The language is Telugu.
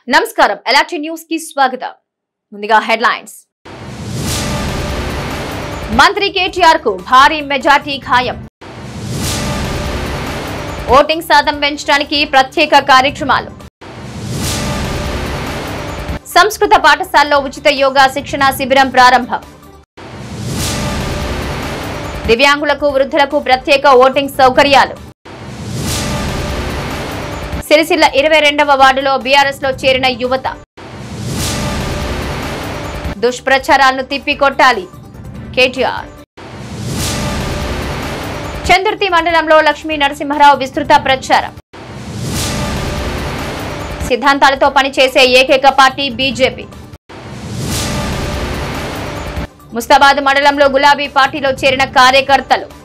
నమస్కారం ఎలాటి న్యూస్ కి స్వాగతం ముందుగా హెడ్లైన్స్ మంత్రి కేటీఆర్ కు భారీ మెజార్టీ ఖాయం ఓటింగ్ శాతం పెంచడానికి ప్రత్యేక కార్యక్రమాలు సంస్కృత పాఠశాలలో ఉచిత యోగా శిక్షణ శిబిరం ప్రారంభం దివ్యాంగులకు వృద్ధులకు ప్రత్యేక ఓటింగ్ సౌకర్యాలు సిరిసిల్ల ఇరవై రెండవ వార్డులో బీఆర్ఎస్ లో చేరిన యువత దుష్ప్రచారాలను తిప్పికొట్టాలి కేటీఆర్ చందుర్తి మండలంలో లక్ష్మీ నరసింహారావు విస్తృత ప్రచారం సిద్ధాంతాలతో పనిచేసే ఏకైక పార్టీ బీజేపీ ముస్తాబాద్ మండలంలో గులాబీ పార్టీలో చేరిన కార్యకర్తలు